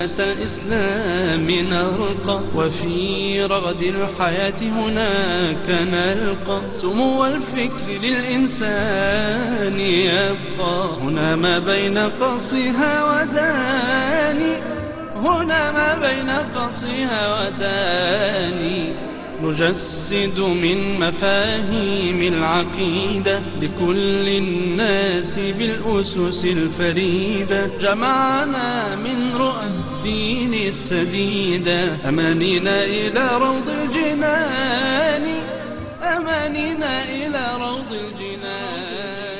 الإسلام نرقى وفي رغد الحياة هناك نلقى سمو الفكر للإنسان يبقى هنا ما بين قصها وداني هنا ما بين قصها وداني نجسد من مفاهيم العقيدة لكل الناس بالأسس الفريدة جمعنا من رؤى الدين السديدة أمانينا إلى روض الجنان أمانينا إلى روض الجنان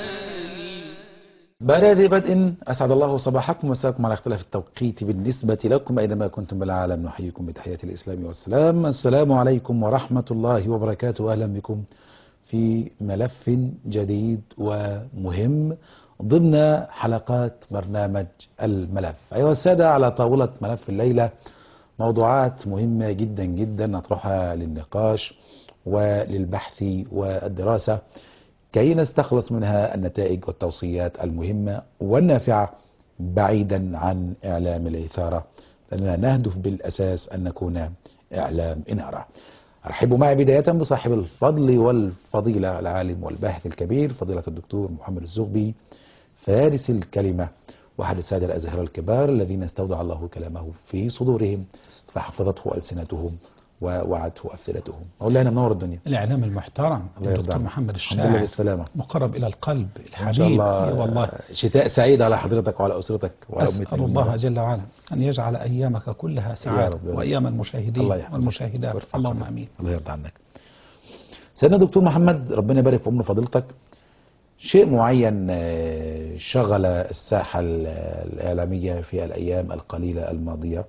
بارد بدء أسعد الله صباحكم ومساكم على اختلاف التوقيت بالنسبة لكم أينما كنتم بالعالم نحييكم بتحية الإسلام والسلام السلام عليكم ورحمة الله وبركاته أهلا بكم في ملف جديد ومهم ضمن حلقات برنامج الملف أيها السادة على طاولة ملف الليلة موضوعات مهمة جدا جدا نطرحها للنقاش وللبحث والدراسة كي نستخلص منها النتائج والتوصيات المهمة والنافعة بعيدا عن إعلام الإثارة لأننا نهدف بالأساس أن نكون إعلام إنارة أرحب معي بداية بصاحب الفضل والفضيلة العالم والباحث الكبير فضيلة الدكتور محمد الزغبي فارس الكلمة وأحد السادة الأزهر الكبار الذين استودع الله كلامه في صدورهم فحفظته ألسنتهم ووعته أفئدتهم مولانا منور الدنيا الإعلام المحترم الله يرضى الدكتور عنك. محمد الحمد لله الشاعر بالسلامة مقرب إلى القلب إن شاء الحبيب الله إي والله شتاء سعيد على حضرتك وعلى أسرتك وعلى أسأل أمتنا الله جل وعلا أن يجعل أيامك كلها سعادة رب يا رب. وأيام المشاهدين الله يحفظك والمشاهدات ويرفع اللهم قدرك. أمين الله يرضى عنك سيدنا دكتور محمد ربنا يبارك في عمر فضيلتك شيء معين آه، شغل الساحة ال- الإعلامية في الأيام القليلة الماضية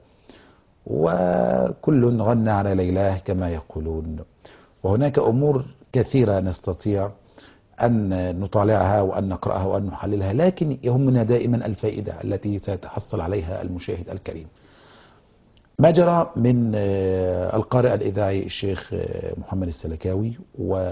وكل غنى على ليلاه كما يقولون وهناك أمور كثيرة نستطيع أن نطالعها وأن نقرأها وأن نحللها لكن يهمنا دائما الفائدة التي سيتحصل عليها المشاهد الكريم ما جرى من آه، القارئ الإذاعي الشيخ آه، محمد السلكاوي و...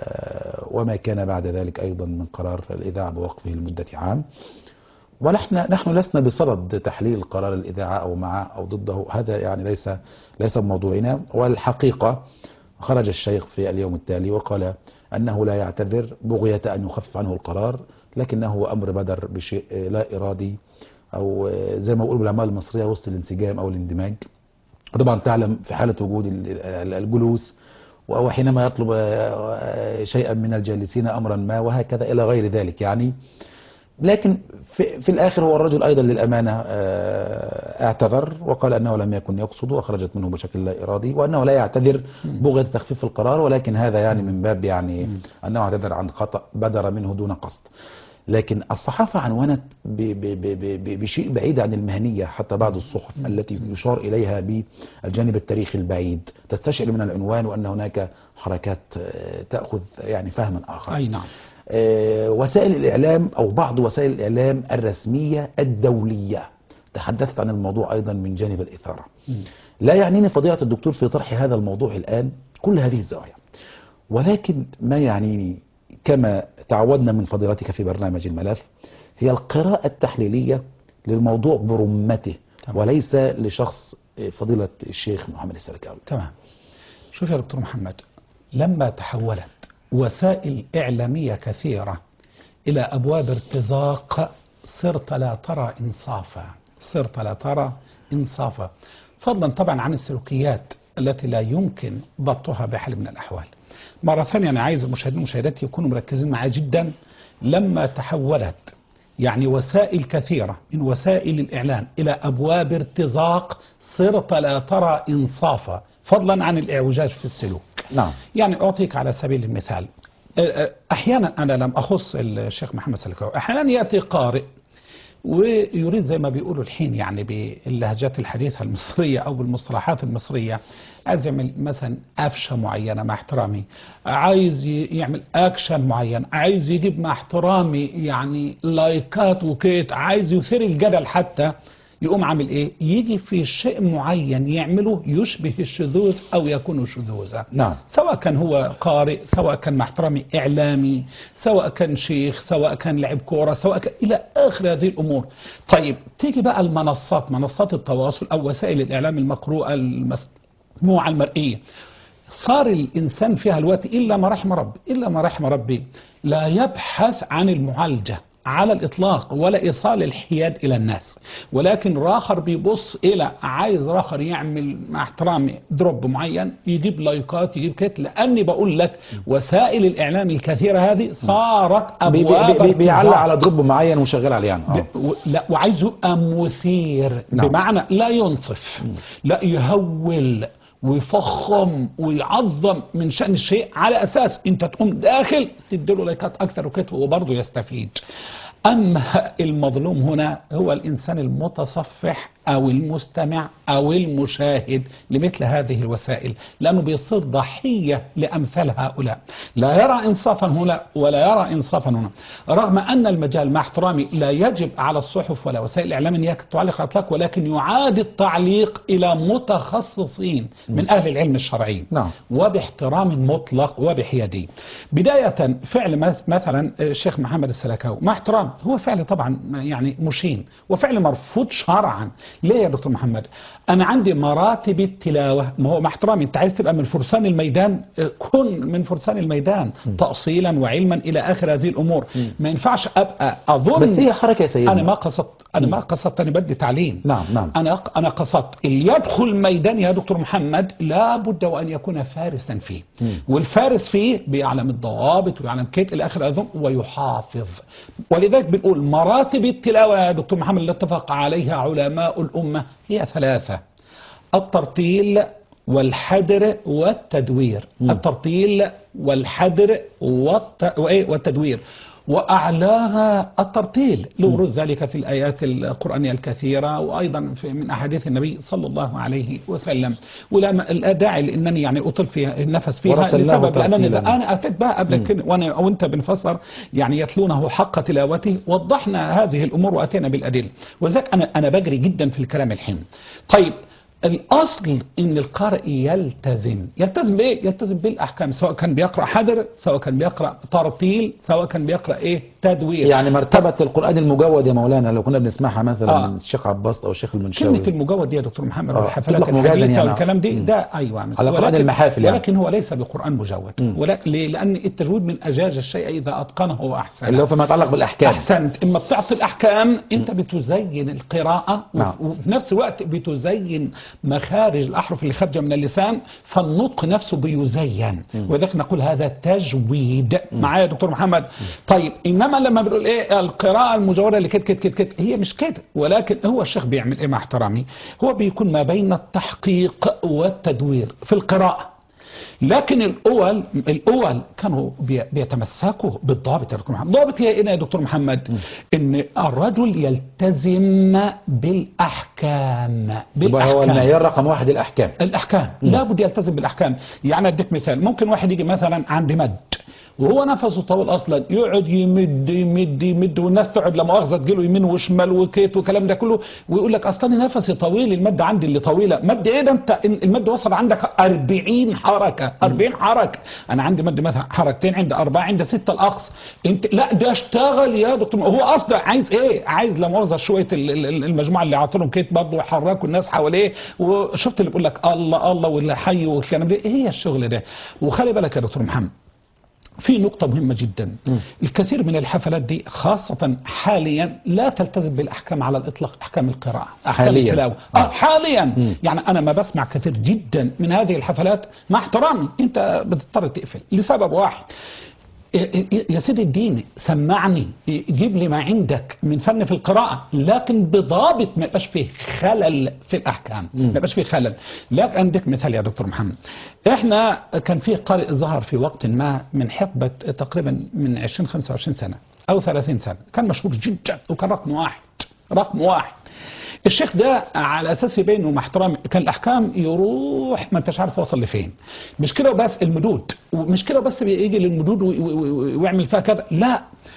وما كان بعد ذلك أيضا من قرار الإذاعة بوقفه لمدة عام ونحن نحن لسنا بصدد تحليل قرار الإذاعة أو مع أو ضده هذا يعني ليس ليس بموضوعنا والحقيقة خرج الشيخ في اليوم التالي وقال أنه لا يعتذر بغية أن يخفف عنه القرار لكنه أمر بدر بشيء آه، لا إرادي أو آه، زي ما بيقولوا بالأعمال المصرية وسط الانسجام أو الاندماج طبعا تعلم في حالة وجود ال- ال- الجلوس وحينما يطلب آه، شيئا من الجالسين أمرا ما وهكذا إلى غير ذلك يعني لكن في, في الآخر هو الرجل أيضا للأمانة آه، اعتذر وقال أنه لم يكن يقصد وخرجت منه بشكل لا إرادي وأنه لا يعتذر بغية تخفيف القرار ولكن هذا يعني من باب يعني أنه اعتذر عن خطأ بدر منه دون قصد لكن الصحافة عنونت ب- ب- ب- ب- ب- بشيء بعيد عن المهنية حتى بعض الصحف التي يشار إليها بالجانب التاريخي البعيد تستشعر من العنوان وأن هناك حركات آه، تأخذ يعني فهما آخر أي نعم آه، وسائل الإعلام أو بعض وسائل الإعلام الرسمية الدولية تحدثت عن الموضوع أيضا من جانب الإثارة لا يعنيني فضيلة الدكتور في طرح هذا الموضوع الآن كل هذه الزوايا ولكن ما يعنيني كما تعودنا من فضيلتك في برنامج الملف هي القراءة التحليلية للموضوع برمته تمام. وليس لشخص فضيلة الشيخ محمد السلكاوي تمام شوف يا دكتور محمد لما تحولت وسائل إعلامية كثيرة إلى أبواب ارتزاق صرت لا ترى إنصافا صرت لا ترى إنصافا فضلا طبعا عن السلوكيات التي لا يمكن ضبطها بحال من الأحوال مرة ثانية أنا عايز المشاهدين والمشاهدات يكونوا مركزين معي جدا لما تحولت يعني وسائل كثيرة من وسائل الإعلام إلى أبواب ارتزاق صرت لا ترى إنصافا فضلا عن الإعوجاج في السلوك نعم يعني أعطيك على سبيل المثال أه، أه، أحيانا أنا لم أخص الشيخ محمد سلكاوي أحيانا يأتي قارئ ويريد زي ما بيقولوا الحين يعني باللهجات الحديثة المصرية أو بالمصطلحات المصرية عايز يعمل مثلا قفشة معينة مع احترامي عايز ي- يعمل أكشن معين عايز يجيب مع احترامي يعني لايكات وكيت عايز يثير الجدل حتى يقوم عامل ايه يجي في شيء معين يعمله يشبه الشذوذ او يكون شذوذا نعم. سواء كان هو قارئ سواء كان مع احترامي اعلامي سواء كان شيخ سواء كان لعب كوره سواء كان الى اخر هذه الامور طيب تيجي بقى المنصات منصات التواصل او وسائل الاعلام المقروءه المسموعه المرئيه صار الإنسان فيها الوقت إلا ما رحم ربي إلا ما رحم ربي لا يبحث عن المعالجة على الإطلاق ولا إيصال الحياد إلى الناس ولكن راخر بيبص إلى عايز راخر يعمل مع احترامي دروب معين يجيب لايكات يجيب كت لأني بقول لك وسائل الإعلام الكثيرة هذه صارت بي بي أبواب بي بيعلق اتجاه. على دروب معين وشغال عليه يعني آه. ب- و- لا وعايز يبقى مثير نعم. بمعنى لا ينصف لا يهول ويفخم ويعظم من شأن الشيء على أساس أنت تقوم داخل تديله لايكات أكثر وكده وبرضه يستفيد أما المظلوم هنا هو الإنسان المتصفح أو المستمع أو المشاهد لمثل هذه الوسائل لأنه بيصير ضحية لأمثال هؤلاء لا يرى إنصافا هنا ولا يرى إنصافا هنا رغم أن المجال مع احترامي لا يجب على الصحف ولا وسائل الإعلام أن هي تعلق أطلاق ولكن يعاد التعليق إلى متخصصين من أهل العلم الشرعي نعم. وباحترام مطلق وبحيادية بداية فعل مث- مثلا الشيخ محمد السلكاوي مع احترام هو فعل طبعا يعني مشين وفعل مرفوض شرعا ليه يا دكتور محمد انا عندي مراتب التلاوة ما هو مع احترامي انت عايز تبقى من فرسان الميدان اه، كن من فرسان الميدان تأصيلا وعلما الى اخر هذه الامور ما ينفعش ابقى اظن بس هي حركة يا سيدنا انا ما قصدت انا ما قصدت انا بدي تعليم نعم، نعم. انا انا قصدت اللي يدخل ميدان يا دكتور محمد لابد وان يكون فارسا فيه والفارس فيه بيعلم الضوابط ويعلم كيت الى اخر هذا ويحافظ ولذلك بنقول مراتب التلاوه يا دكتور محمد اللي اتفق عليها علماء الامه هي ثلاثه الترتيل والحدر والتدوير الترتيل والحدر والت... وإيه؟ والتدوير وأعلاها الترتيل لورود ذلك في الآيات القرآنية الكثيرة وأيضا في من أحاديث النبي صلى الله عليه وسلم ولا م- لا داعي لأنني يعني أطل فيها النفس فيها ورتلناه لسبب لأنني ترتيلا. أنا أتيت بقى قبل كده وأنا وأنت بنفسر يعني يتلونه حق تلاوته وضحنا هذه الأمور وأتينا بالأدلة وذلك أنا أنا بجري جدا في الكلام الحين طيب الاصل ان القارئ يلتزم يلتزم بايه يلتزم بالاحكام سواء كان بيقرا حدر سواء كان بيقرا ترتيل سواء كان بيقرا ايه تدوير يعني مرتبة القرآن المجود يا مولانا لو كنا بنسمعها مثلا آه. من الشيخ عباس أو الشيخ المنشاوي كلمة المجود دي يا دكتور محمد آه، والحفلات تطلق مجازا الحديثة يعني. والكلام دي مم. ده أيوة على قرآن المحافل يعني. ولكن هو ليس بقرآن مجود ولا ليه؟ لأن التجويد من أجاج الشيء إذا أتقنه وأحسنه اللي هو فيما يتعلق بالأحكام احسنت اما بتعطي الاحكام انت بتزين القراءه وف- نعم. وفي نفس الوقت بتزين مخارج الاحرف اللي خارجه من اللسان فالنطق نفسه بيزين وذلك نقول هذا تجويد معايا يا دكتور محمد طيب انما لما بنقول ايه القراءه المجوده اللي كده كده كده كده هي مش كده ولكن هو الشيخ بيعمل ايه مع احترامي هو بيكون ما بين التحقيق والتدوير في القراءه لكن الاول الاول كانوا بي- بيتمسكوا بالضابط يا دكتور محمد الضابط هي ايه يا دكتور محمد ان الرجل يلتزم بالاحكام يبقى هو المعيار رقم واحد الأحكام الاحكام لابد يلتزم بالاحكام يعني اديك مثال ممكن واحد يجي مثلا عند مد وهو نفسه طويل اصلا يقعد يمد يمد يمد والناس تقعد لا مؤاخذه تجيله يمين وشمال وكيت والكلام ده كله ويقول لك اصلا أنا نفسي طويل المد عندي اللي طويله مد ايه ده انت المد وصل عندك 40 حركه 40 حركه انا عندي مد مثلا حركتين عند اربعه عند سته الاقصى انت لا ده اشتغل يا دكتور هو اصلا عايز ايه عايز لا مؤاخذه شويه ال- ال- المجموعه اللي عاطلهم كيت برضه يحركوا الناس حواليه وشفت اللي بيقول لك الله الله واللي حي والكلام ده ايه هي الشغل ده وخلي بالك يا دكتور محمد في نقطة مهمة جدا الكثير من الحفلات دي خاصة حاليا لا تلتزم بالأحكام على الإطلاق أحكام القراءة أحكام حالياً. التلاوة آه. آه حاليا يعني أنا ما بسمع كثير جدا من هذه الحفلات مع احترامي أنت بتضطر تقفل لسبب واحد يا سيدي الدين سمعني جيب لي ما عندك من فن في القراءة لكن بضابط ما يبقاش فيه خلل في الأحكام ما يبقاش فيه خلل لكن عندك مثال يا دكتور محمد احنا كان في قارئ ظهر في وقت ما من حقبة تقريبا من 20 25 سنة أو 30 سنة كان مشهور جدا وكان رقم واحد رقم واحد الشيخ ده على اساس يبين انه مع احترامي كان الاحكام يروح ما انتش عارف وصل لفين مش كده وبس المدود ومش كده بس بيجي للمدود وي- وي- وي- ويعمل فيها كذا لا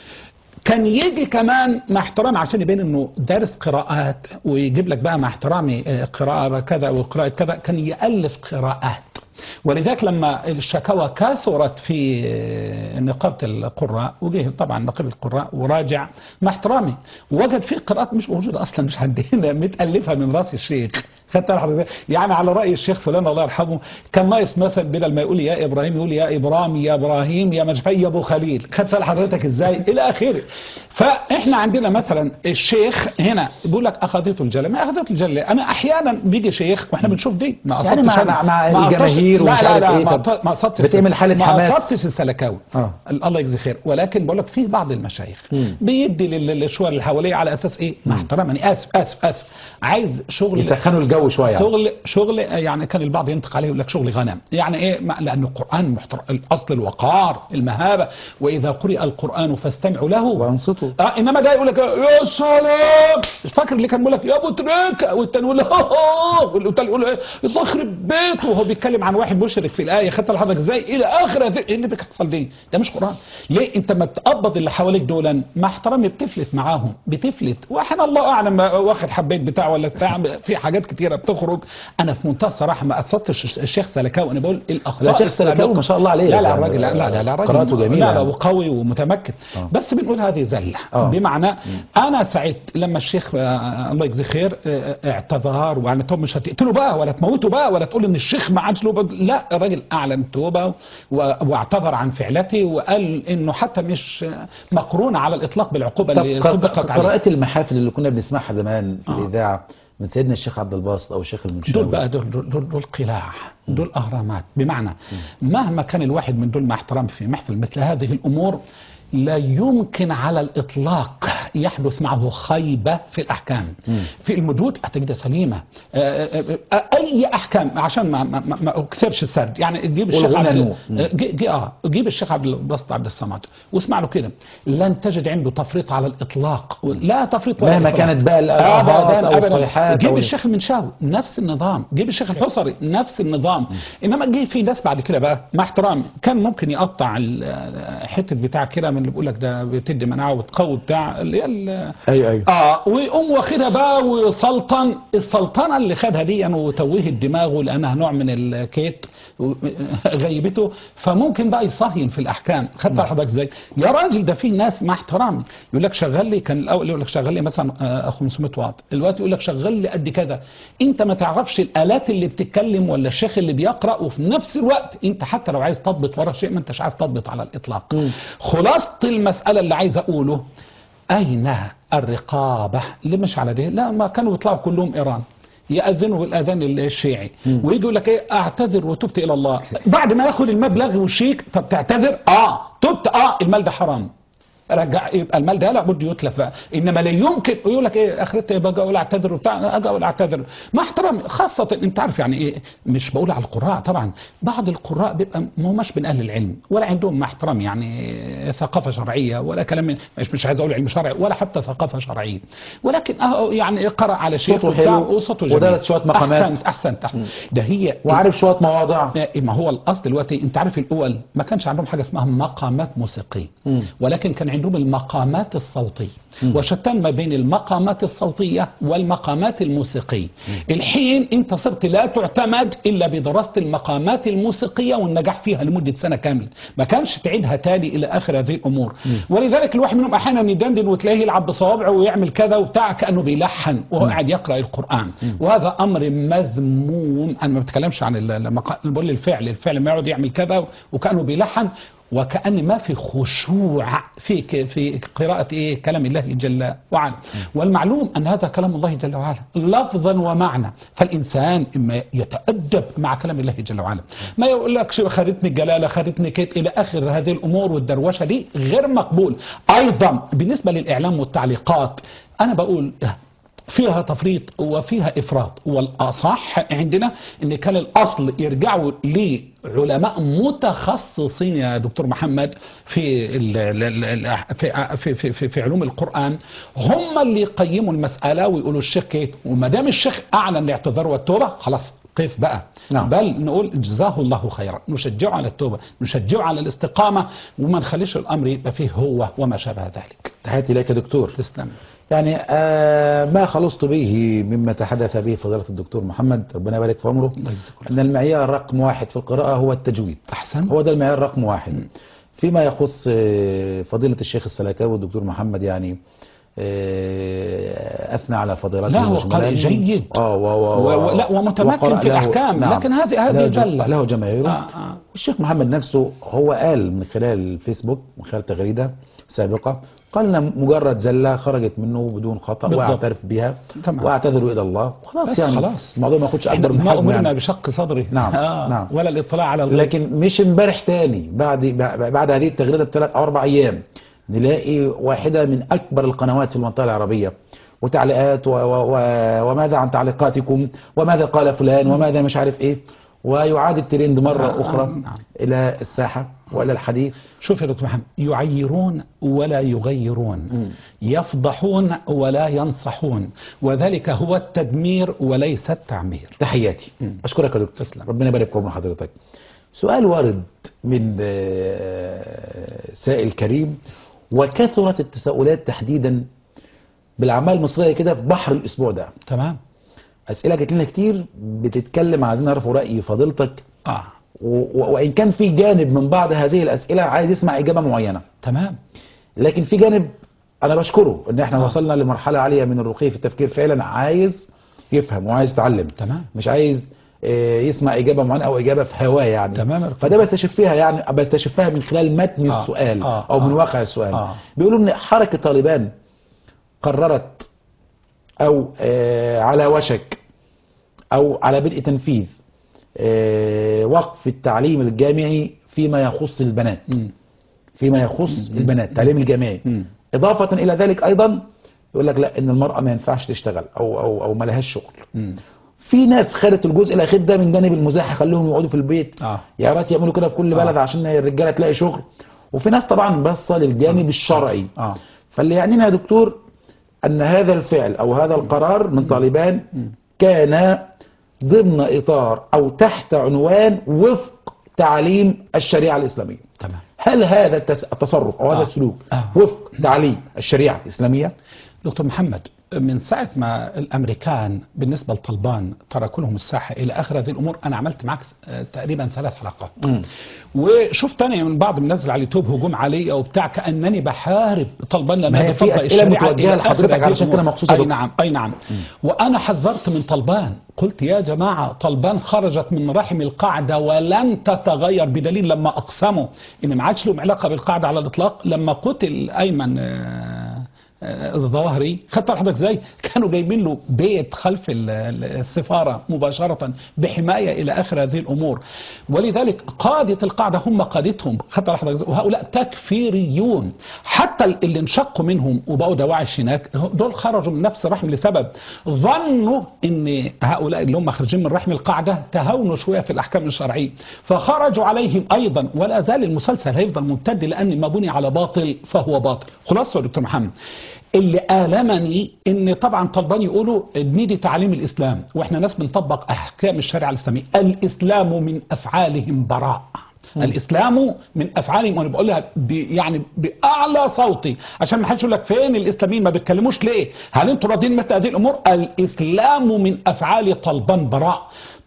كان يجي كمان مع احترامي عشان يبين انه دارس قراءات ويجيب لك بقى مع احترامي آه، قراءة كذا وقراءة كذا كان يألف قراءات ولذلك لما الشكاوى كثرت في آه، نقابة القراء وجه طبعا نقيب القراء وراجع مع احترامي وجد في قراءات مش موجودة أصلا مش عندنا متألفة من راس الشيخ خدت بالك حضرتك؟ يعني على رأي الشيخ فلان الله يرحمه كان ناقص مثلا بدل ما يقول يا إبراهيم يقول يا إبرام يا إبراهيم يا مجفي يا أبو خليل خدت بالك حضرتك إزاي إلى آخره فإحنا عندنا مثلا الشيخ هنا بيقول لك أخذته الجلة ما أخذته الجلة أنا أحيانا بيجي شيخ وإحنا بنشوف دي ما يعني قصدتش مع- أنا- مع- مع ما قصدتش- الجماهير ومش لا لا عارف لا إيه، ما طب قصدتش- ما قصدتش بتعمل حالة ما حماس. قصدتش السلكاوي آه. الله يجزي خير ولكن بقول لك في بعض المشايخ بيدي لل- للشوار اللي حواليه على اساس ايه مع احترامي أنا اسف اسف اسف عايز شغل يسخنوا الجو شويه يعني. شغل شغل يعني كان البعض ينطق عليه يقول لك شغل غنم يعني ايه ما- لان القران محتر... الاصل الوقار المهابه واذا قرئ القران فاستمعوا له وانصتوا. اه انما ده يقول لك يا سلام مش فاكر اللي كان بيقول لك يا ابو تريكه والتاني يقول له والتاني يقول له ايه الله يخرب بيته وهو بيتكلم عن واحد مشرك في الايه خدت لحضرتك ازاي الى اخر هذه ايه اللي بيحصل دي ده مش قران ليه انت ما تقبض اللي حواليك دولا مع احترامي بتفلت معاهم بتفلت واحنا الله اعلم واخد حبيت بتاع ولا بتاع في حاجات كتيره بتخرج انا في منتهى الصراحه ما قصدتش الشيخ سلكاوي انا بقول الاخطاء لا، شيخ سلكاوي السابقة. ما شاء الله عليه. لا لا يعني الراجل لا لا لا, لا الراجل قراءته جميلة لا لا يعني. وقوي ومتمكن آه. بس بنقول هذه زله آه. بمعنى انا سعدت لما الشيخ آه، الله يجزيه خير آه، آه، اعتذر وعلى طب مش هتقتله بقى ولا تموته بقى ولا تقول ان الشيخ ما عادش له بد- لا الراجل اعلن توبه و- واعتذر عن فعلته وقال انه حتى مش آه، مقرونه على الاطلاق بالعقوبه اللي طب طبقت عليه قراءة المحافل اللي كنا بنسمعها زمان في آه. الإذاعة من سيدنا الشيخ عبد الباسط أو الشيخ المنشاوي دول بقى دول دول, دول, دول قلاع دول اهرامات بمعنى مهما كان الواحد من دول مع احترام في محفل مثل هذه الامور لا يمكن على الاطلاق يحدث معه خيبه في الاحكام في المدود هتجدها سليمه آه، آه، آه، اي احكام عشان ما ما, ما- ما اكثرش السرد يعني تجيب الشيخ والغنى عبد نور. مم. جي جي اه جيب الشيخ عبد الباسط عبد الصمد واسمع له كده لن تجد عنده تفريط على الاطلاق لا تفريط ولا مهما إفراط. كانت بقى الآهات أبداً، أو أبداً. الصيحات جيب أو ال- الشيخ المنشاوي نفس النظام جيب الشيخ الحصري نفس النظام انما جه في ناس بعد كده بقى مع احترامي كان ممكن يقطع ال- حته بتاع كده من اللي بيقول لك ده بتدي مناعه وتقوي بتاع اللي هي ال- أيوه أيوه اه ويقوم واخدها بقى وسلطن السلطنه اللي خدها دي وتوهت دماغه لانها نوع من الكيت و- غيبته فممكن بقى يصهين في الاحكام خدت حضرتك ازاي يا راجل ده في ناس مع احترامي يقول لك شغل لي كان الاول يقول لك شغل لي مثلا آه، 500 واط دلوقتي يقول لك شغل لي قد كذا انت ما تعرفش الالات اللي بتتكلم ولا الشيخ اللي بيقرا وفي نفس الوقت انت حتى لو عايز تضبط ورا شيء ما انتش عارف تضبط على الاطلاق خلاصه المساله اللي عايز اقوله أين الرقابة اللي مش على ده لا ما كانوا يطلعوا كلهم إيران يأذنوا بالأذان الشيعي ويجي يقول لك إيه أعتذر وتبت إلى الله بعد ما ياخد المبلغ والشيك طب تعتذر آه تبت آه المال ده حرام رجع يبقى المال ده لابد يتلف بقى انما لا يمكن يقول لك ايه اخرتها يبقى اجي اقول اعتذر وبتاع اجي اقول اعتذر مع احترامي خاصه انت عارف يعني ايه مش بقول على القراء طبعا بعض القراء بيبقى ما هماش من اهل العلم ولا عندهم مع احترامي يعني ثقافه شرعيه ولا كلام من- مش مش عايز اقول علم شرعي ولا حتى ثقافه شرعيه ولكن أهو يعني قرأ على شيخ صوته وبتاع حلو وصوته جميل ودرس شوية مقامات. احسنت احسنت احسنت ده هي وعارف شوية مواضع إيه ما هو الاصل دلوقتي انت عارف الاول ما كانش عندهم حاجه اسمها مقامات موسيقيه ولكن كان عندهم المقامات الصوتيه وشتان ما بين المقامات الصوتيه والمقامات الموسيقيه الحين انت صرت لا تعتمد الا بدراسه المقامات الموسيقيه والنجاح فيها لمده سنه كامله ما كانش تعيدها تالي الى اخر هذه الامور ولذلك الواحد منهم احيانا يدندن وتلاقيه يلعب بصوابعه ويعمل كذا وبتاع كانه بيلحن وهو قاعد يقرا القران وهذا امر مذموم انا ما بتكلمش عن ال- المقا- بقول الفعل الفعل ما يقعد يعمل كذا وكانه بيلحن وكأن ما في خشوع في ك- في قراءة إيه كلام الله جل وعلا والمعلوم أن هذا كلام الله جل وعلا لفظا ومعنى فالإنسان إما يتأدب مع كلام الله جل وعلا ما يقول لك شو خدتني الجلالة خدتني كيت إلى آخر هذه الأمور والدروشة دي غير مقبول أيضا بالنسبة للإعلام والتعليقات أنا بقول فيها تفريط وفيها افراط والاصح عندنا ان كان الاصل يرجعوا لعلماء متخصصين يا دكتور محمد في ال- ال- ال- في في في, في, في علوم القران هم اللي يقيموا المساله ويقولوا الشيخ ايه وما دام الشيخ اعلن الاعتذار والتوبه خلاص كيف بقى نعم. بل نقول جزاه الله خيرا نشجعه على التوبة نشجعه على الاستقامة وما نخليش الأمر يبقى فيه هو وما شابه ذلك تحياتي لك يا دكتور تسلم يعني آه ما خلصت به مما تحدث به فضيلة الدكتور محمد ربنا يبارك في عمره الله يجزيك خير. أن المعيار رقم واحد في القراءة هو التجويد أحسن هو ده المعيار رقم واحد فيما يخص آه، فضيلة الشيخ السلكاوي والدكتور محمد يعني آه، أثنى على فضيلته لا، هو قارئ وجماله. جيد. اه و و و- و- لا، ومتمكن وقرأ في له- الأحكام، لكن هذه- هذه له ج- زلة. له جماهيره آه، آه. الشيخ محمد نفسه هو قال من خلال الفيسبوك من خلال تغريدة سابقة قال لنا مجرد زلة خرجت منه بدون خطأ بالضبط. واعترف بها تمام. واعتذر إلى الله خلاص بس يعني خلاص. الموضوع ما ياخدش إحنا أكبر من ما حجمه أمرنا يعني. بشق صدره نعم، آه. نعم. ولا الاطلاع على الغيب لكن مش امبارح تاني بعد بعد هذه التغريده بثلاث او اربع ايام نلاقي واحده من اكبر القنوات في المنطقه العربيه وتعليقات و و و وماذا عن تعليقاتكم وماذا قال فلان وماذا مش عارف ايه ويعاد الترند مره آه، اخرى نعم. الى الساحه والى الحديث شوف يا دكتور محمد يعيرون ولا يغيرون يفضحون ولا ينصحون وذلك هو التدمير وليس التعمير تحياتي اشكرك يا دكتور تسلم. ربنا يبارك في عمر حضرتك سؤال وارد من آه، سائل كريم وكثرت التساؤلات تحديدا بالاعمال المصريه كده في بحر الاسبوع ده تمام اسئله جات لنا كتير بتتكلم عايزين نعرفوا راي فضيلتك اه و- و- وان كان في جانب من بعض هذه الاسئله عايز يسمع اجابه معينه تمام لكن في جانب انا بشكره ان احنا آه. وصلنا لمرحله عاليه من الرقي في التفكير فعلا عايز يفهم وعايز يتعلم تمام. مش عايز آه، يسمع اجابه معينه او اجابه في هواه يعني تمام يا دكتور. فده بستشف فيها يعني بستشفها من خلال متن آه. السؤال آه. او من آه. واقع السؤال آه. بيقولوا ان حركه طالبان قررت او آه، على وشك او على بدء تنفيذ آه، وقف التعليم الجامعي فيما يخص البنات مم. فيما يخص البنات التعليم الجامعي مم. إضافة إلى ذلك أيضا يقول لك لا إن المرأة ما ينفعش تشتغل أو أو أو ما لهاش شغل مم. في ناس خدت الجزء الأخير ده من جانب المزاح خلوهم يقعدوا في البيت آه. يا ريت يعملوا كده في كل بلد آه. عشان الرجالة تلاقي شغل وفي ناس طبعا باصة للجانب الشرعي آه. فاللي يعنينا يا دكتور أن هذا الفعل أو هذا القرار من طالبان كان ضمن إطار أو تحت عنوان وفق تعليم الشريعة الإسلامية تمام هل هذا التس- التصرف او هذا آه. السلوك آه. وفق تعليم الشريعه الاسلاميه؟ دكتور محمد من ساعة ما الأمريكان بالنسبة لطلبان تركوا لهم الساحة إلى آخر هذه الأمور أنا عملت معك آه، تقريبا ثلاث حلقات مم. وشفت أنا من بعض منزل على اليوتيوب هجوم علي وبتاع كأنني بحارب طلبان لأنها ما هي في بتطبق أسئلة الشريعة متوجهة إلى آخر لحضرتك هذه علشان كده الأمور. مخصوصة أي دكتور. نعم أي نعم وأنا حذرت من طلبان قلت يا جماعة طلبان خرجت من رحم القاعدة ولن تتغير بدليل لما أقسموا إن ما عادش لهم علاقة بالقاعدة على الإطلاق لما قتل أيمن آه، آه، الظواهري خدت حضرتك ازاي كانوا جايبين له بيت خلف ال- ال- السفارة مباشرة بحماية إلى آخر هذه الأمور ولذلك قادة القاعدة هم قادتهم خدت حضرتك ازاي وهؤلاء تكفيريون حتى اللي انشقوا منهم وبقوا دواعش هناك دول خرجوا من نفس الرحم لسبب ظنوا ان هؤلاء اللي هم خارجين من رحم القاعدة تهاونوا شوية في الأحكام الشرعية فخرجوا عليهم أيضا ولا زال المسلسل هيفضل ممتد لأن ما بني على باطل فهو باطل خلاصة يا دكتور محمد اللي آلمني ان طبعا طلبان يقولوا نيجي تعليم الاسلام واحنا ناس بنطبق احكام الشريعه الاسلاميه الاسلام من افعالهم براء الاسلام من افعالهم وانا بقولها ب- يعني باعلى صوتي عشان ما حدش يقول لك فين الاسلاميين ما بيتكلموش ليه هل انتوا راضيين مثل هذه الامور الاسلام من افعال طلبان براء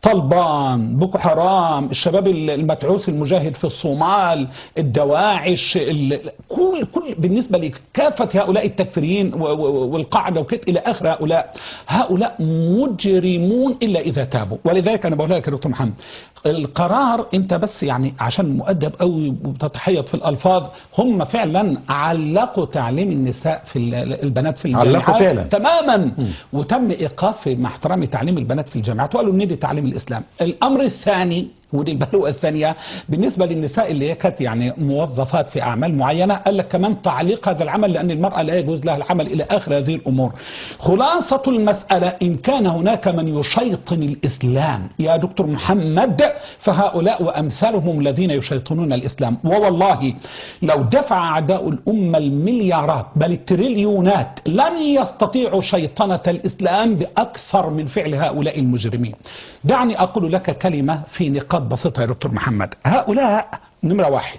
طلبان بوكو حرام الشباب المتعوس المجاهد في الصومال الدواعش ال- كل كل بالنسبه لكافه هؤلاء التكفيريين و- و- والقاعده وكده الى اخر هؤلاء هؤلاء مجرمون الا اذا تابوا ولذلك انا بقول لك يا دكتور محمد القرار انت بس يعني عشان مؤدب قوي وبتتحيط في الالفاظ هم فعلا علقوا تعليم النساء في ال- البنات في علقوا الجامعات فعلا. تماما وتم ايقاف مع احترام تعليم البنات في الجامعات وقالوا ندي تعليم الاسلام الامر الثاني ودي البلوى الثانية بالنسبة للنساء اللي هي كانت يعني موظفات في أعمال معينة قال لك كمان تعليق هذا العمل لأن المرأة لا يجوز لها العمل إلى آخر هذه الأمور خلاصة المسألة إن كان هناك من يشيطن الإسلام يا دكتور محمد فهؤلاء وأمثالهم الذين يشيطنون الإسلام ووالله لو دفع أعداء الأمة المليارات بل التريليونات لن يستطيعوا شيطنة الإسلام بأكثر من فعل هؤلاء المجرمين دعني أقول لك كلمة في نقاط بسيطة يا دكتور محمد هؤلاء نمرة واحد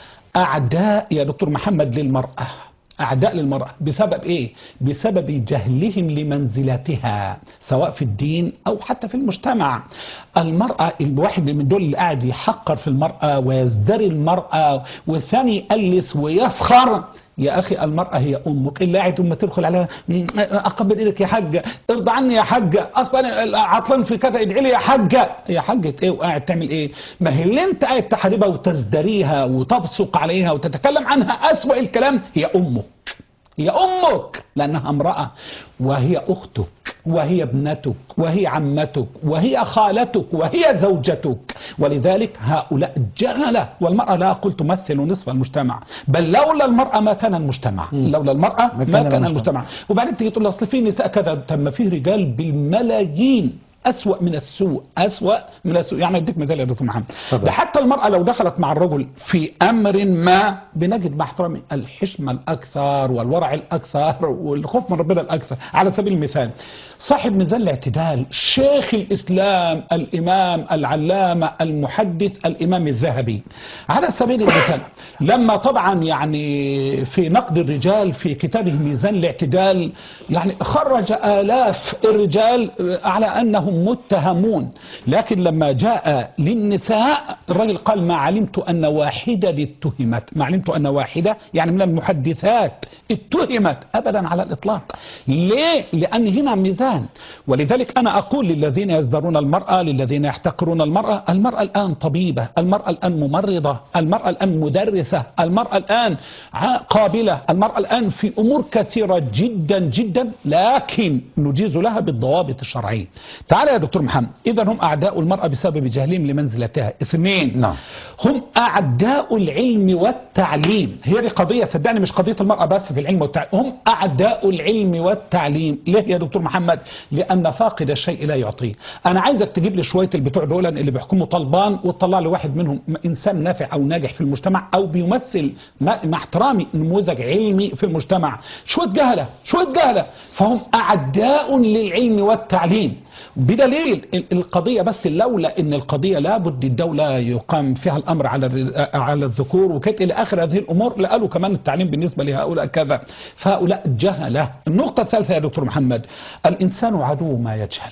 أعداء يا دكتور محمد للمرأة أعداء للمرأة بسبب إيه؟ بسبب جهلهم لمنزلتها سواء في الدين أو حتى في المجتمع المرأة الواحد من دول اللي قاعد يحقر في المرأة ويزدري المرأة والثاني يألس ويسخر يا أخي المرأة هي أمك اللي قاعد أما تدخل عليها "م- أقبل إيدك يا حاجة ارضى عني يا حاجة أصلا عطلان في كذا ادعي لي يا حاجة يا حاجة إيه وقاعد تعمل إيه ما هي اللي أنت قاعد تحاربها وتزدريها وتبصق عليها وتتكلم عنها أسوأ الكلام هي أمك هي أمك لأنها امرأة وهي أختك وهي ابنتك وهي عمتك وهي خالتك وهي زوجتك ولذلك هؤلاء جهلة والمرأة لا أقول تمثل نصف المجتمع بل لولا المرأة ما كان المجتمع لولا المرأة ما كان المجتمع وبعدين تيجي تقول له أصل في نساء كذا طب ما في رجال بالملايين أسوأ من السوء أسوأ من السوء يعني أديك مثال يا دكتور محمد تفضل. ده حتى المرأة لو دخلت مع الرجل في أمر ما بنجد مع احترامي الحشمة الأكثر والورع الأكثر والخوف من ربنا الأكثر على سبيل المثال صاحب ميزان الاعتدال شيخ الإسلام الإمام العلامة المحدث الإمام الذهبي على سبيل المثال لما طبعا يعني في نقد الرجال في كتابه ميزان الاعتدال يعني خرج آلاف الرجال على أنهم متهمون لكن لما جاء للنساء الرجل قال ما علمت أن واحدة اتهمت ما علمت أن واحدة يعني من المحدثات اتهمت أبدا على الإطلاق ليه؟ لأن هنا ميزان ولذلك أنا أقول للذين يزدرون المرأة للذين يحتقرون المرأة المرأة الآن طبيبة المرأة الآن ممرضة المرأة الآن مدرسة المرأة الآن ع- قابلة المرأة الآن في أمور كثيرة جدا جدا لكن نجيز لها بالضوابط الشرعية تعال يا دكتور محمد إذا هم أعداء المرأة بسبب جهلهم لمنزلتها اثنين نعم. هم أعداء العلم والتعليم هي دي قضية صدقني مش قضية المرأة بس في العلم والتعليم هم أعداء العلم والتعليم ليه يا دكتور محمد لأن فاقد الشيء لا يعطيه أنا عايزك تجيب لي شوية البتوع دول اللي بيحكموا طلبان وتطلع لي واحد منهم إنسان نافع أو ناجح في المجتمع أو بيمثل مع مع احترامي نموذج علمي في المجتمع شوية جهلة شوية جهلة فهم أعداء للعلم والتعليم بدليل ال- القضية بس لولا ان القضية لابد الدولة يقام فيها الامر على الر- على الذكور وكانت الى اخر هذه الامور لقالوا كمان التعليم بالنسبة لهؤلاء كذا فهؤلاء جهلة النقطة الثالثة يا دكتور محمد الانسان عدو ما يجهل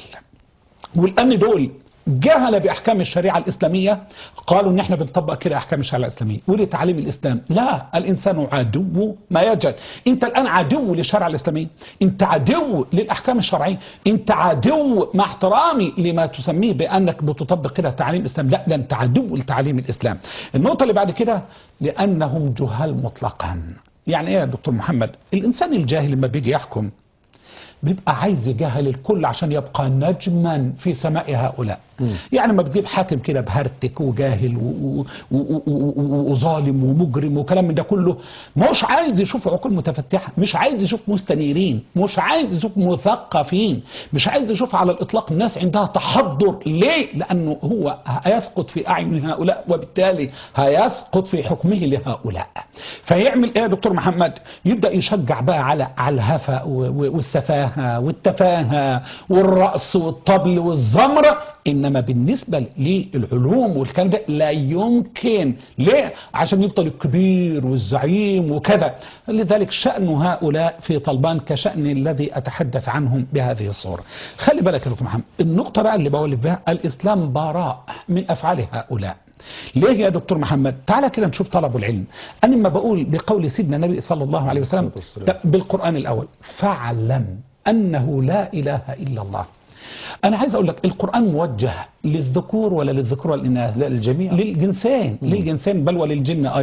والان دول جهل باحكام الشريعه الاسلاميه قالوا ان احنا بنطبق كده احكام الشريعه الاسلاميه ودي تعاليم الاسلام لا الانسان عدو ما يجهل انت الان عدو للشريعه الاسلاميه انت عدو للاحكام الشرعيه انت عدو مع احترامي لما تسميه بانك بتطبق كده تعاليم الاسلام لا ده انت عدو لتعاليم الاسلام النقطه اللي بعد كده لانهم جهال مطلقا يعني ايه يا دكتور محمد الانسان الجاهل لما بيجي يحكم بيبقى عايز يجهل الكل عشان يبقى نجما في سماء هؤلاء يعني ما بتجيب حاكم كده بهرتك وجاهل و- و- و- و- وظالم ومجرم وكلام من ده كله مش عايز يشوف عقول متفتحه مش عايز يشوف مستنيرين مش عايز يشوف مثقفين مش عايز يشوف على الاطلاق ناس عندها تحضر ليه لانه هو هيسقط في اعين هؤلاء وبالتالي هيسقط في حكمه لهؤلاء فيعمل ايه يا دكتور محمد يبدا يشجع بقى على على الهفا و- و- والسفاهه والتفاهه والرأس والطبل والزمر انما بالنسبه للعلوم والكلام ده لا يمكن ليه عشان يفضل الكبير والزعيم وكذا لذلك شأن هؤلاء في طلبان كشأن الذي اتحدث عنهم بهذه الصورة خلي بالك يا دكتور محمد النقطة بقى اللي بقول بها الاسلام براء من افعال هؤلاء ليه يا دكتور محمد تعالى كده نشوف طلب العلم انا لما بقول بقول سيدنا النبي صلى الله عليه وسلم الصلاة والسلام. ده بالقرآن الأول فاعلم أنه لا إله إلا الله أنا عايز أقول لك القرآن موجه للذكور ولا للذكور والإناث لا للجميع للجنسين للجنسين بل وللجن أيضا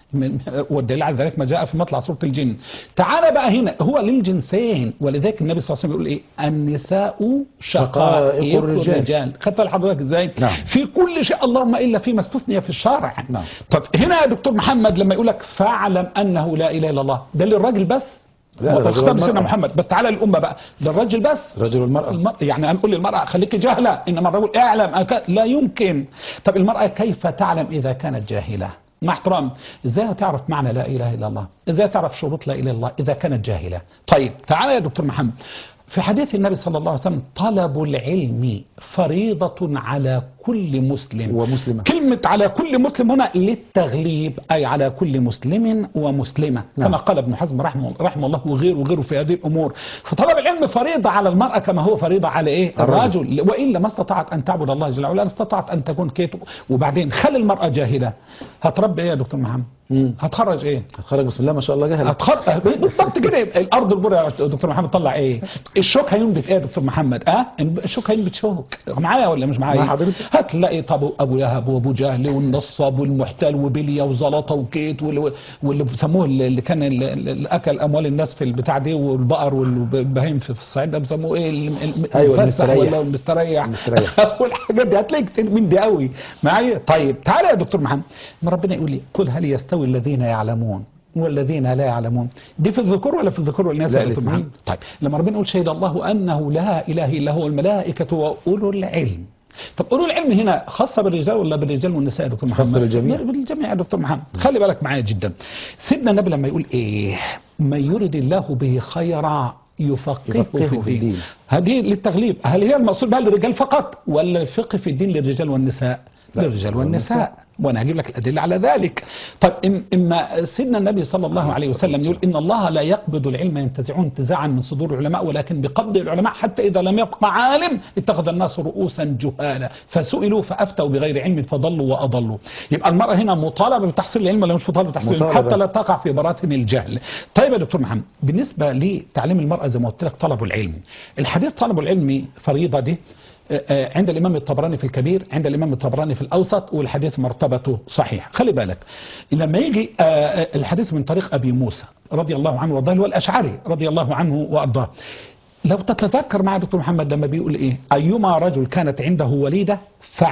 من والدليل على ذلك ما جاء في مطلع سورة الجن تعال بقى هنا هو للجنسين ولذلك النبي صلى الله عليه وسلم بيقول ايه النساء شقائق شقائق الرجال. الرجال خدت لحضرتك ازاي نعم. في كل شيء اللهم الا فيما استثني في الشرع نعم. طب هنا يا دكتور محمد لما يقول لك فاعلم انه لا اله الا الله ده للراجل بس لا، للرجل اختار سيدنا والمرأة. محمد بس تعالى الامه بقى للراجل بس الرجل والمرأة المرأة يعني هنقول للمرأة خليك جاهلة إنما الرجل اعلم أك... لا يمكن طب المرأة كيف تعلم إذا كانت جاهلة مع احترام ازاي هتعرف معنى لا اله الا الله ازاي تعرف شروط لا اله الا الله اذا كانت جاهله طيب تعالى يا دكتور محمد في حديث النبي صلى الله عليه وسلم طلب العلم فريضة على كل مسلم ومسلمة. كلمة على كل مسلم هنا للتغليب أي على كل مسلم ومسلمة نعم. كما قال ابن حزم رحمه, رحمه الله وغيره وغيره في هذه الأمور فطلب العلم فريضة على المرأة كما هو فريضة على إيه الرجل. الرجل وإلا ما استطاعت أن تعبد الله جل وعلا استطاعت أن تكون كيت وبعدين خلي المرأة جاهلة هتربي إيه يا دكتور محمد مم. هتخرج إيه خرج بسم الله ما شاء الله جهل هتخرج بالضبط كده الارض البر يا دكتور محمد طلع ايه الشوك هينبت ايه يا دكتور محمد اه الشوك هينبت شوك معايا ولا مش معايا مع حضرتك. هتلاقي طب ابو لهب وابو جهل والنصاب والمحتال وبليا وزلطه وكيت واللي, واللي بيسموه اللي اللي كان اللي اللي اكل اموال الناس في البتاع دي والبقر والبهايم في الصعيد ده بيسموه ايه الم- الم- أيوة، المفسح المستريح. ولا المستريح المستريح. والحاجات دي هتلاقي كتير من دي قوي معايا طيب تعالى يا دكتور محمد ما ربنا يقول لي قل هل يستوي الذين يعلمون والذين لا يعلمون دي في الذكور ولا في الذكور والناس لا، يا دكتور الاثنين. محمد طيب لما ربنا يقول شهد الله انه لا اله الا هو الملائكه واولو العلم طب اولو العلم هنا خاصه بالرجال ولا بالرجال والنساء يا دكتور محمد خاصة بالجميع. بالجميع يا دكتور محمد خلي بالك معايا جدا سيدنا النبي لما يقول ايه من يرد الله به خيرا يفقهه يفقهه في في الدين الدين. هذه للتغليب هل هي المقصود بها للرجال فقط ولا الفقه في الدين للرجال والنساء لا، للرجال والنساء وانا هجيب لك الادله على ذلك طيب إم اما سيدنا النبي صلى الله عليه وسلم يقول ان الله لا يقبض العلم ينتزعون انتزاعا من صدور العلماء ولكن بقبض العلماء حتى اذا لم يبقى عالم اتخذ الناس رؤوسا جهالا فسئلوا فافتوا بغير علم فضلوا واضلوا يبقى المراه هنا مطالبه بتحصيل العلم ولا مش مطالبه بتحصيل العلم مطالبة. حتى لا تقع في براثن الجهل طيب يا دكتور محمد بالنسبه لتعليم المراه زي ما قلت لك طلب العلم الحديث طلب العلم فريضه دي آه، آه، عند الإمام الطبراني في الكبير عند الإمام الطبراني في الأوسط والحديث مرتبته صحيح خلي بالك لما يجي آه، آه، الحديث من طريق أبي موسى رضي الله عنه وارضاه اللي هو الأشعري رضي الله عنه وأرضاه لو تتذكر مع دكتور محمد لما بيقول ايه ايما رجل كانت عنده وليده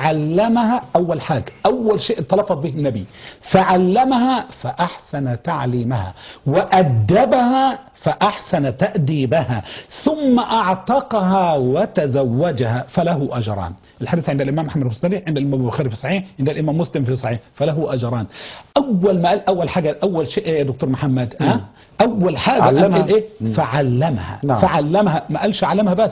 فعلمها اول حاجه اول شيء تلفظ به النبي فعلمها فاحسن تعليمها وادبها فاحسن تاديبها ثم اعتقها وتزوجها فله اجران الحديث عند الامام احمد بن عند الامام البخاري في صحيح عند الامام مسلم في صحيح فله اجران اول ما قال اول حاجه اول شيء إيه يا دكتور محمد ها اول حاجه علمها. قال ايه مم. فعلمها نعم. فعلمها ما قالش علمها بس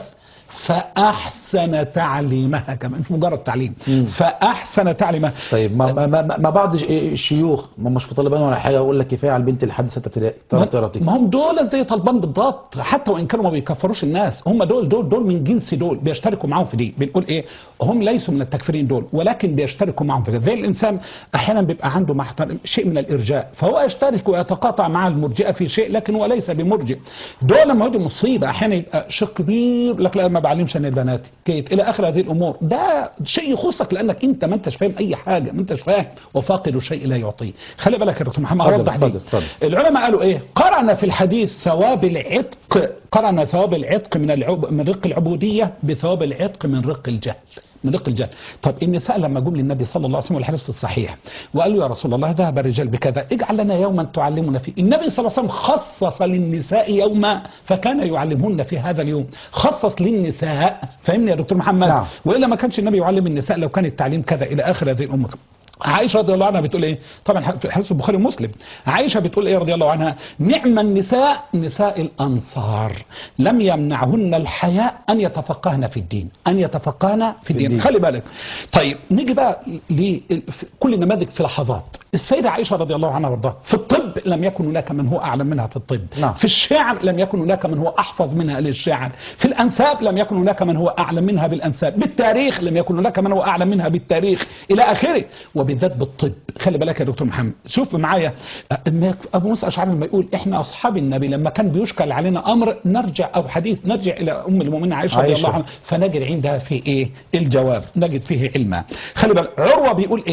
فأحسن تعليمها كمان مش مجرد تعليم فأحسن تعليمها طيب ما, ما, ما, ما بعض الشيوخ ما مش طالبان ولا حاجه يقول لك كفايه على البنت لحد سته ابتدائي ترى ترى ما هم دول زي طالبان بالضبط حتى وان كانوا ما بيكفروش الناس هم دول دول دول من جنس دول بيشتركوا معاهم في دي بنقول ايه هم ليسوا من التكفيرين دول ولكن بيشتركوا معاهم في كده زي الانسان احيانا بيبقى عنده محتر شيء من الارجاء فهو يشترك ويتقاطع مع المرجئه في شيء لكن هو ليس بمرجئ دول لما يجي مصيبه احيانا يبقى شيء كبير لك لا ما بعلمش انا بناتي كيت الى اخر هذه الامور ده شيء يخصك لانك انت ما انتش فاهم اي حاجه ما انتش فاهم وفاقد الشيء لا يعطيه خلي بالك يا دكتور محمد اتفضل، اوضح دي اتفضل، اتفضل. العلماء قالوا ايه قرن في الحديث ثواب العتق قرن ثواب العتق من العب من رق العبوديه بثواب العتق من رق الجهل من رق الجهل طب النساء لما جم للنبي صلى الله عليه وسلم والحديث في الصحيح وقالوا يا رسول الله ذهب الرجال بكذا اجعل لنا يوما تعلمنا فيه النبي صلى الله عليه وسلم خصص للنساء يوما فكان يعلمهن في هذا اليوم خصص للنساء فهمني يا دكتور محمد نعم. والا ما كانش النبي يعلم النساء لو كان التعليم كذا الى اخر هذه الامور عائشه رضي الله عنها بتقول ايه طبعا في حديث البخاري ومسلم عائشه بتقول ايه رضي الله عنها نعم النساء نساء الانصار لم يمنعهن الحياء ان يتفقهن في الدين ان يتفقهن في الدين, الدين. خلي بالك طيب نيجي بقى لكل النماذج في لحظات السيده عائشه رضي الله عنها وارضاها في الطب لم يكن هناك من هو اعلم منها في الطب نعم. في الشعر لم يكن هناك من هو احفظ منها للشعر في الانساب لم يكن هناك من هو اعلم منها بالانساب بالتاريخ لم يكن هناك من هو اعلم منها بالتاريخ الى اخره وبالذات بالطب خلي بالك يا دكتور محمد شوف معايا أما ابو موسى الاشعري لما يقول احنا اصحاب النبي لما كان بيشكل علينا امر نرجع او حديث نرجع الى ام المؤمنين عائشه رضي عائشة. الله عنها فنجد عندها في ايه الجواب نجد فيه علما خلي بالك عروه بيقول ايه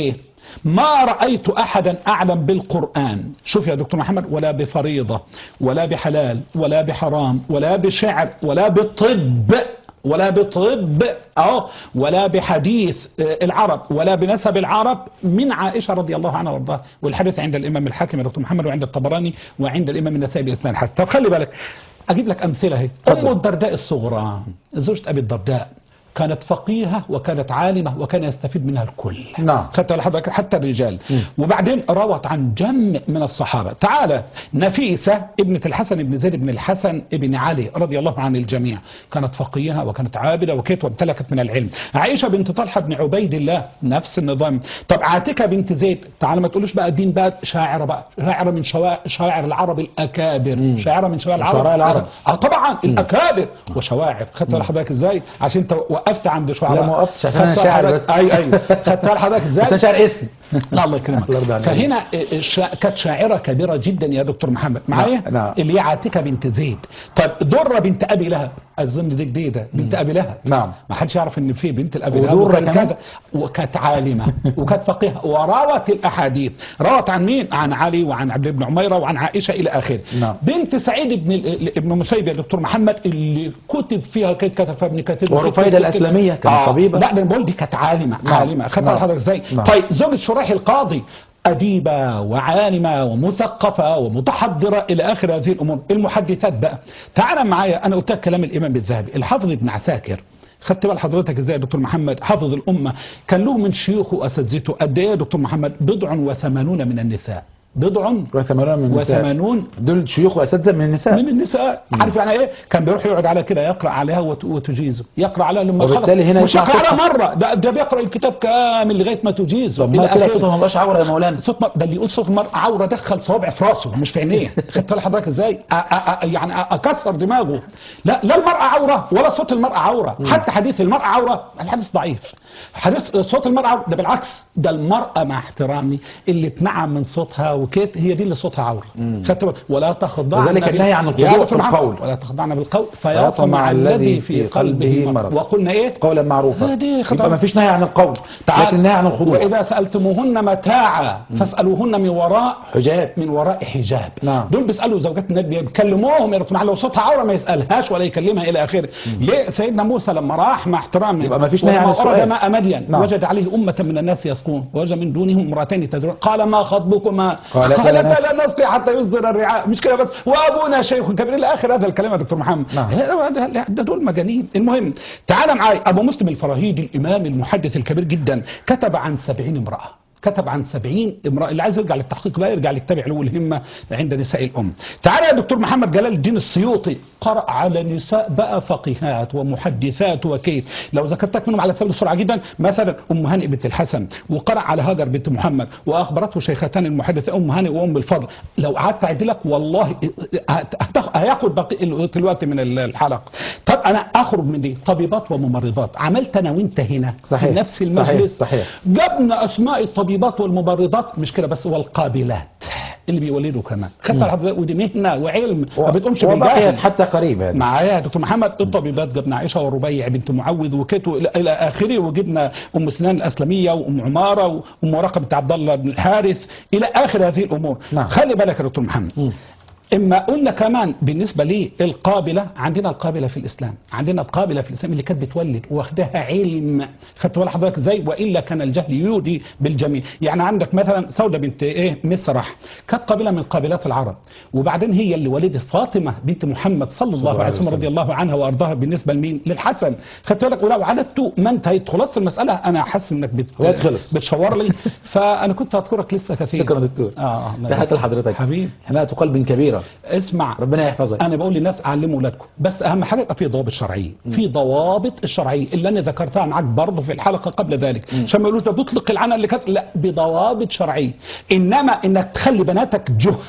ما رأيت أحدا أعلم بالقرآن شوف يا دكتور محمد ولا بفريضة ولا بحلال ولا بحرام ولا بشعر ولا بطب ولا بطب أهو ولا بحديث آه، العرب ولا بنسب العرب من عائشة رضي الله عنها وارضاها والحديث عند الإمام الحاكم يا دكتور محمد وعند الطبراني وعند الإمام النسائي بإسناد حسن طب خلي بالك أجيب لك أمثلة اهي أم الدرداء الصغرى زوجة أبي الدرداء كانت فقيهة وكانت عالمة وكان يستفيد منها الكل نعم. حتى حضرتك حتى الرجال وبعدين روت عن جم من الصحابة تعالى نفيسة ابنة الحسن بن زيد بن الحسن بن علي رضي الله عن الجميع كانت فقيهة وكانت عابدة وكيت وامتلكت من العلم عائشة بنت طلحة بن عبيد الله نفس النظام طب عاتكة بنت زيد تعالى ما تقولوش بقى الدين بقى شاعرة بقى شاعرة من شوا- شواعر العرب الأكابر شاعرة من شواعر العرب شعراء العرب. اه طبعا الاكابر وشواعر خدت بالك حضرتك ازاي عشان انت وقفت عند شعراء لا، ما وقفتش عشان أنا خدت شاعر حضرتك- بس. ايوه ايوه خدت بالك حضرتك ازاي انت شاعر اسم لا الله يكرمك الله يرضى عليك. فهنا شا- كانت شاعرة كبيرة جدا يا دكتور محمد معايا نعم، نعم. اللي هي عاتكة بنت زيد طيب درة بنت أبي لهب أظن دي جديدة بنت أبي لهب نعم. ما حدش يعرف إن في بنت الأبي لهب ودرة وكان كمان؟ كذا وكانت عالمة وكانت فقيهة وروت الأحاديث روت عن مين عن علي وعن عبد بن عميرة وعن عائشة إلى آخره نعم. بنت سعيد بن ال- ابن مسيب يا دكتور محمد اللي كتب فيها كيف كتب فيها ابن كثير ورفيدة الأسلمية كانت طبيبة. لا ده أنا بقول دي كانت عالمة نعم. عالمة خدت نعم. حضرتك ازاي نعم. طيب زوجة شريح القاضي أديبة وعالمة ومثقفة ومتحضرة إلى آخر هذه الأمور المحدثات بقى تعال معايا أنا قلت لك كلام الإمام الذهبي الحافظ ابن عساكر خدت بال حضرتك ازاي يا دكتور محمد حافظ الأمة كان له من شيوخه وأساتذته قد إيه يا دكتور محمد بضع وثمانون من النساء بضع وثمانون من النساء وثمانون دول شيوخ واساتذه من النساء من النساء عارف يعني ايه كان بيروح يقعد على كده يقرا عليها وت- وتجيزه يقرا عليها لما وبالتالي هنا مش يسمع يقراها صوتها. مره ده, ده بيقرا الكتاب كامل لغايه ما تجيزه طب ما إلى كده آخره. صوته ما بقاش عوره يا مولانا صوت مر... ده اللي يقول صوت المرأة عورة دخل صوابع في راسه مش في عينيه خدت بالك حضرتك ازاي أ... أ... أ... يعني أ- اكسر دماغه لا لا المرأة عورة ولا صوت المرأة عورة حتى حديث المرأة عورة الحديث ضعيف حديث صوت المرأة عورة ده بالعكس ده المرأة مع احترامي اللي تنعم من صوتها وكيت هي دي اللي صوتها عورة خدت بالك ولا تخضعن وذلك بال- النهي عن يا الخضوع دكتور في محمد، القول. ولا تخضعن بالقول فيطمع الذي في قلبه مرض وقلنا ايه قولا معروفا هذه خطأ. يبقى ما فيش نهي عن القول لكن نهي عن الخضوع وإذا سألتموهن متاعا فاسألوهن من وراء حجاب من وراء حجاب نعم. دول بيسالوا زوجات النبي بيكلموهم يا رسول الله لو صوتها عوره ما يسالهاش ولا يكلمها الى اخره ليه سيدنا موسى لما راح مع احترامه يبقى ما فيش نهي عن ولما ورد السؤال. ماء مدين نعم. وجد عليه امه من الناس يسقون ووجد من دونهم امراتين تذرون قال ما خطبكما قالتا لا قالتا نسقي. لا نسقي حتى يصدر الرعاء مش كده بس وابونا شيخ كبير الى اخر هذا الكلام يا دكتور محمد نعم. ده- ده ده دول مجانين المهم تعال معايا ابو مسلم الفراهيدي الامام المحدث الكبير جدا كتب عن سبعين امراه كتب عن سبعين امرأة اللي عايز يرجع للتحقيق بقى يرجع لكتاب علو الهمة عند نساء الأم تعالى يا دكتور محمد جلال الدين السيوطي قرأ على نساء بقى فقيهات ومحدثات وكيف لو ذكرتك منهم على سبيل السرعة جدا مثلا أم هانئ بنت الحسن وقرأ على هاجر بنت محمد وأخبرته شيختان المحدثة أم هانئ وأم الفضل لو قعدت أعد لك والله هتاخ- هياخد باقي الوقت من الحلقة طب أنا أخرج من دي طبيبات وممرضات عملت أنا وأنت هنا صحيح. في نفس صحيح. المجلس صحيح. جبنا اسماء الطبيبات والممرضات مش كده بس والقابلات اللي بيولدوا كمان خدت على حضرتك ودي مهنه وعلم ما بتقومش وبقيت بالجهل حتى قريب هذا معايا يا دكتور محمد الطبيبات جبنا عائشه وربيع بنت معوذ وكتو الى إلى اخره وجبنا ام سنان الاسلميه وام عماره وام ورقه بنت عبد الله بن الحارث الى اخر هذه الامور نعم. خلي بالك يا دكتور محمد اما قلنا كمان بالنسبه لي القابله عندنا القابله في الاسلام عندنا القابله في الاسلام اللي كانت بتولد واخدها علم خدت بال حضرتك ازاي والا كان الجهل يودي بالجميع يعني عندك مثلا سوده بنت ايه مسرح كانت قابله من قابلات العرب وبعدين هي اللي ولدت فاطمه بنت محمد صلى الله عليه وسلم رضي الله عنها وارضاها بالنسبه لمين للحسن خدت بالك ولو عددت ما انتهيت خلاص المساله انا حاسس انك بت... الوقت خلص. بتشور لي فانا كنت هذكرك لسه كثير شكرا دكتور اه الله تحياتي لحضرتك حبيبي حماية قلب كبيرة اسمع ربنا يحفظك انا بقول للناس علموا اولادكم بس اهم حاجه يبقى في ضوابط شرعيه في ضوابط الشرعيه اللي انا ذكرتها معاك برضه في الحلقه قبل ذلك عشان ما يقولوش ده بيطلق العنى اللي كانت لا بضوابط شرعيه انما انك تخلي بناتك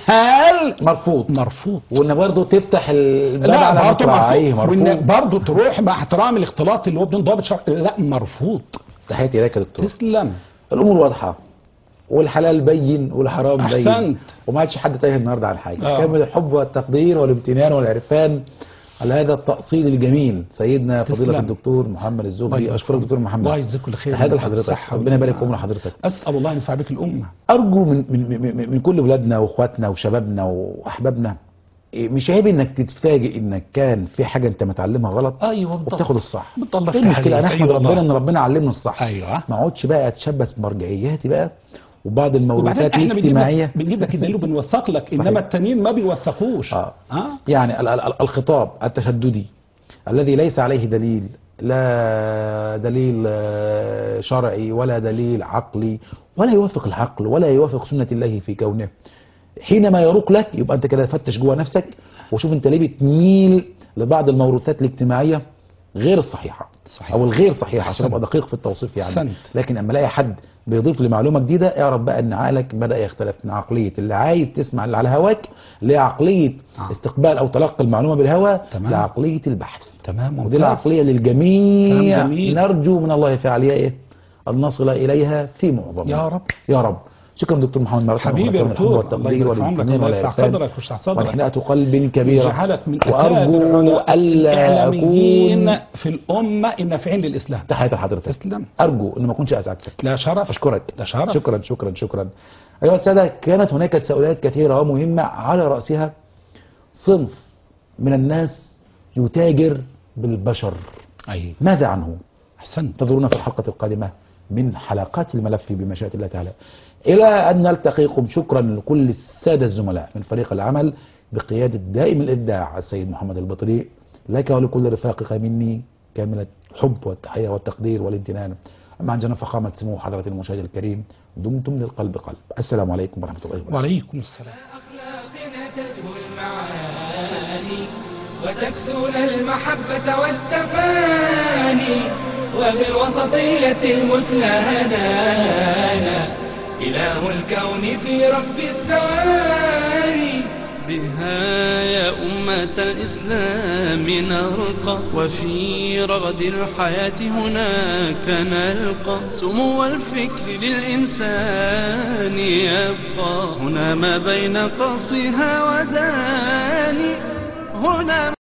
جهال مرفوض مرفوض وان برضه تفتح الباب لا على برضه مصراعيه مرفوض وانك مرفوض برضه تروح مع احترام الاختلاط اللي هو بدون ضوابط شرعيه لا مرفوض تحياتي لك يا دكتور تسلم الامور واضحه والحلال بين والحرام بين أحسنت. وما عادش حد تايه النهارده عن حاجه آه. كامل الحب والتقدير والامتنان والعرفان على هذا التأصيل الجميل سيدنا فضيلة تسلم. الدكتور محمد الزهري أشكرك دكتور محمد الله يجزيك كل خير هذا لحضرتك والصحة ربنا يبارك في والنعمة. عمر حضرتك أسأل الله أن ينفع بك الأمة أرجو من من من, من كل ولادنا وإخواتنا وشبابنا وأحبابنا إيه، مش عيب إنك تتفاجئ إنك كان في حاجة أنت متعلمها غلط أيوة بالضبط. وبتاخد الصح بالضبط إيه المشكلة أنا عليك. أحمد أيوة ربنا والله. إن ربنا علمنا الصح أيوة ما اقعدش بقى اتشبث بمرجعياتي بقى وبعض وبعدين الموروثات احنا بنجيب الاجتماعية لك بنجيب لك الدليل وبنوثق لك صحيح. انما التانيين ما بيوثقوش آه. اه يعني ال- ال- ال- الخطاب التشددي الذي ليس عليه دليل لا دليل آه، شرعي ولا دليل عقلي ولا يوافق العقل ولا يوافق سنة الله في كونه حينما يروق لك يبقى انت كده فتش جوه نفسك وشوف انت ليه بتميل لبعض الموروثات الاجتماعية غير الصحيحة صحيح. او الغير صحيحة عشان أحسنت. ابقى دقيق في التوصيف يعني أحسنت. لكن اما الاقي حد بيضيف لي معلومة جديدة اعرف بقى ان عقلك بدأ يختلف من عقلية اللي عايز تسمع اللي على هواك لعقلية آه. استقبال او تلقي المعلومة بالهوى تمام. لعقلية البحث تمام ودي ممتاز. العقلية للجميع كلام جميل. نرجو من الله في عليائه أن نصل إليها في معظمها يا رب. يا رب شكرا دكتور محمد مرة حبيبي يا ولكم دكتور الحب الله والتقدير يبارك في عمرك والامتنان الله يرفع والإحسان قدرك ويشرح صدرك وانحناء قلب كبيرة ويجعلك من أكابر وأرجو علماء ألا الإعلاميين أكون في الأمة النافعين للإسلام تحية لحضرتك تسلم أرجو أن ما أكونش أزعجتك لا شرف أشكرك ده شرف. شكرا شكرا شكرا أيها السادة كانت هناك تساؤلات كثيرة ومهمة على رأسها صنف من الناس يتاجر بالبشر أي ماذا عنه؟ أحسنت انتظرونا في الحلقة القادمة من حلقات الملف بمشيئة الله تعالى إلى أن نلتقيكم شكرا لكل السادة الزملاء من فريق العمل بقيادة دائم الإبداع السيد محمد البطري لك ولكل رفاقك مني كاملة الحب والتحية والتقدير والامتنان أما عن جنب فخامة سمو حضرة المشاهد الكريم دمتم للقلب قلب السلام عليكم ورحمة الله وبركاته وعليكم السلام أخلاقنا تزهو المعاني وتكسونا المحبة والتفاني وبالوسطية المثلى هدانا إله الكون في رب الثواني بها يا أمة الإسلام نرقى وفي رغد الحياة هناك نلقى سمو الفكر للإنسان يبقى هنا ما بين قصها وداني هنا